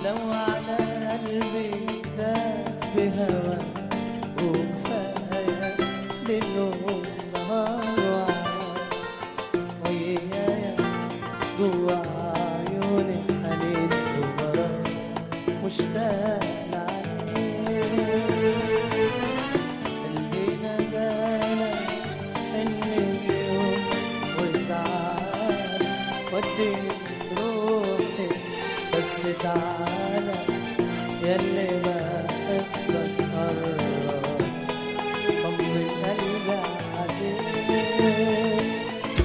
لو على قلبي ذاب بهوى وكفاية ليل والسهر وعيان ويايا جوا عيوني حنين وغرام مشتاق لعينيك قلبي ندانا حن يوم وتعال وديك روحي بس تعالى ياللي بحبك قرب طمن قلبي عليك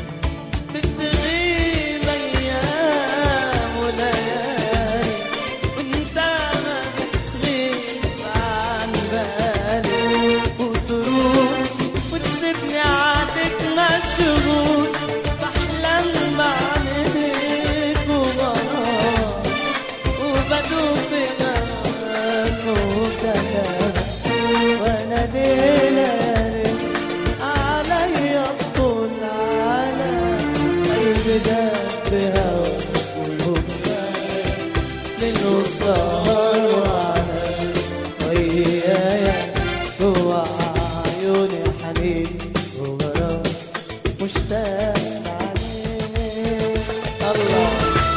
بتغيب ايام وليالي وانت ما بتغيب عن بالي وتروح وتسيبني عادك مشغول بحلم بعينيك وغرام وبدوب بغرامك وكلامك وانا ليلة علي الطول على قلبي داب بهواك وبكاك ليل وسهر وعلى ويايا جوا عيوني حنين وغرام مشتاق عليك الله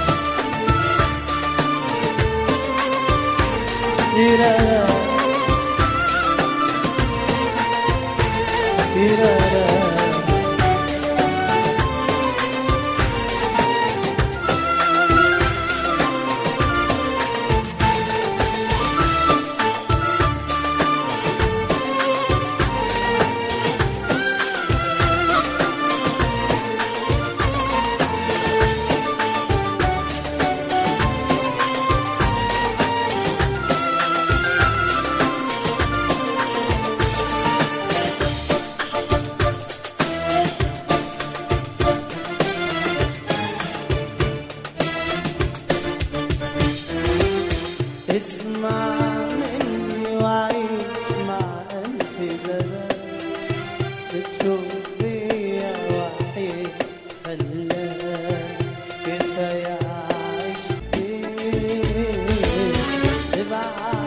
تيرارا تيرارا اسمع مني وعيش مع ألف زمان بتشوف بيا وحيد خلان كفاية عشقي ابعد